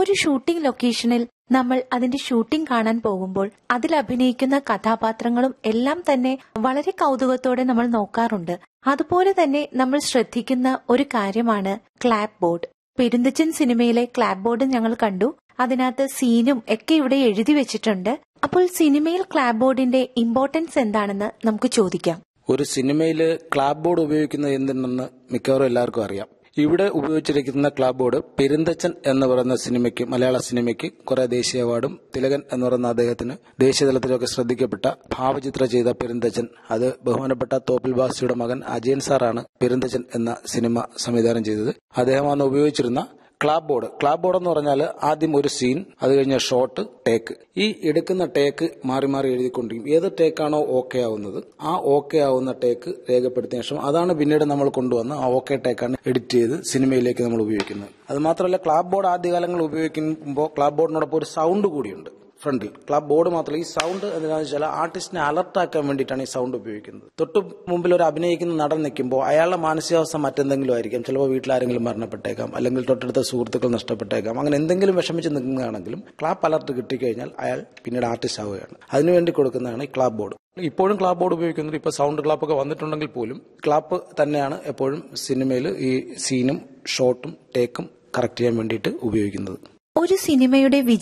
ഒരു ഷൂട്ടിംഗ് ലൊക്കേഷനിൽ നമ്മൾ അതിന്റെ ഷൂട്ടിംഗ് കാണാൻ പോകുമ്പോൾ അതിൽ അഭിനയിക്കുന്ന കഥാപാത്രങ്ങളും എല്ലാം തന്നെ വളരെ കൗതുകത്തോടെ നമ്മൾ നോക്കാറുണ്ട് അതുപോലെ തന്നെ നമ്മൾ ശ്രദ്ധിക്കുന്ന ഒരു കാര്യമാണ് ക്ലാപ്പ് ബോർഡ് പെരുന്തച്ചൻ സിനിമയിലെ ക്ലാപ്പ് ബോർഡ് ഞങ്ങൾ കണ്ടു അതിനകത്ത് സീനും ഒക്കെ ഇവിടെ എഴുതി വെച്ചിട്ടുണ്ട് അപ്പോൾ സിനിമയിൽ ക്ലാപ്പ് ബോർഡിന്റെ ഇമ്പോർട്ടൻസ് എന്താണെന്ന് നമുക്ക് ചോദിക്കാം ഒരു സിനിമയിൽ ക്ലാബ് ബോർഡ് ഉപയോഗിക്കുന്നത് എന്തിനെന്ന് മിക്കവാറും എല്ലാവർക്കും അറിയാം ഇവിടെ ഉപയോഗിച്ചിരിക്കുന്ന ക്ലാബ് ബോർഡ് പെരുന്തച്ചൻ എന്ന് പറയുന്ന സിനിമയ്ക്ക് മലയാള സിനിമയ്ക്ക് കുറെ ദേശീയ അവാർഡും തിലകൻ എന്ന് പറയുന്ന അദ്ദേഹത്തിന് ദേശീയതലത്തിലൊക്കെ ശ്രദ്ധിക്കപ്പെട്ട ഭാവചിത്ര ചെയ്ത പെരുന്തച്ചൻ അത് ബഹുമാനപ്പെട്ട തോപ്പിൽ ബാസിയുടെ മകൻ അജയൻ സാറാണ് പെരുന്തച്ചൻ എന്ന സിനിമ സംവിധാനം ചെയ്തത് അദ്ദേഹമാണ് ഉപയോഗിച്ചിരുന്ന ക്ലാബ് ബോർഡ് ക്ലാബ് ബോർഡ് എന്ന് പറഞ്ഞാൽ ആദ്യം ഒരു സീൻ അത് കഴിഞ്ഞ ഷോട്ട് ടേക്ക് ഈ എടുക്കുന്ന ടേക്ക് മാറി മാറി എഴുതിക്കൊണ്ടിരിക്കും ഏത് ടേക്കാണോ ഓക്കെ ആവുന്നത് ആ ഓക്കെ ആവുന്ന ടേക്ക് രേഖപ്പെടുത്തിയ ശേഷം അതാണ് പിന്നീട് നമ്മൾ കൊണ്ടുവന്ന് ആ ഓക്കെ ടേക്കാണ് എഡിറ്റ് ചെയ്ത് സിനിമയിലേക്ക് നമ്മൾ ഉപയോഗിക്കുന്നത് അത് മാത്രമല്ല ക്ലാബ് ബോർഡ് ആദ്യകാലങ്ങളിൽ ഉപയോഗിക്കുമ്പോൾ ക്ലാബ് ബോർഡിനോടൊപ്പം ഒരു സൗണ്ട് കൂടിയുണ്ട് ഫ്രണ്ടിൽ ക്ലബ് ബോർഡ് മാത്രമല്ല ഈ സൗണ്ട് എന്താണെന്ന് വെച്ചാൽ ആർട്ടിസ്റ്റിനെ അലർട്ടാക്കാൻ വേണ്ടിയിട്ടാണ് ഈ സൗണ്ട് ഉപയോഗിക്കുന്നത് തൊട്ട് മുമ്പിൽ ഒരു അഭിനയിക്കുന്ന നടൻ നിൽക്കുമ്പോൾ അയാളുടെ മാനസികാവസ്ഥ മറ്റെന്തെങ്കിലും ആയിരിക്കും ചിലപ്പോൾ വീട്ടിലാരെങ്കിലും മരണപ്പെട്ടേക്കാം അല്ലെങ്കിൽ തൊട്ടടുത്ത സുഹൃത്തുക്കൾ നഷ്ടപ്പെട്ടേക്കാം അങ്ങനെ എന്തെങ്കിലും വിഷമിച്ച് നിൽക്കുകയാണെങ്കിലും ക്ലാപ്പ് അലർട്ട് കിട്ടിക്കഴിഞ്ഞാൽ അയാൾ പിന്നീട് ആർട്ടിസ്റ്റ് ആവുകയാണ് അതിനുവേണ്ടി കൊടുക്കുന്നതാണ് ഈ ക്ലാബ് ബോർഡ് ഇപ്പോഴും ക്ലാപ്പ് ബോർഡ് ഉപയോഗിക്കുന്നത് ഇപ്പോൾ സൗണ്ട് ക്ലാപ്പൊക്കെ വന്നിട്ടുണ്ടെങ്കിൽ പോലും ക്ലാപ്പ് തന്നെയാണ് എപ്പോഴും സിനിമയിൽ ഈ സീനും ഷോട്ടും ടേക്കും കറക്റ്റ് ചെയ്യാൻ വേണ്ടിയിട്ട് ഉപയോഗിക്കുന്നത് ഒരു സിനിമയുടെ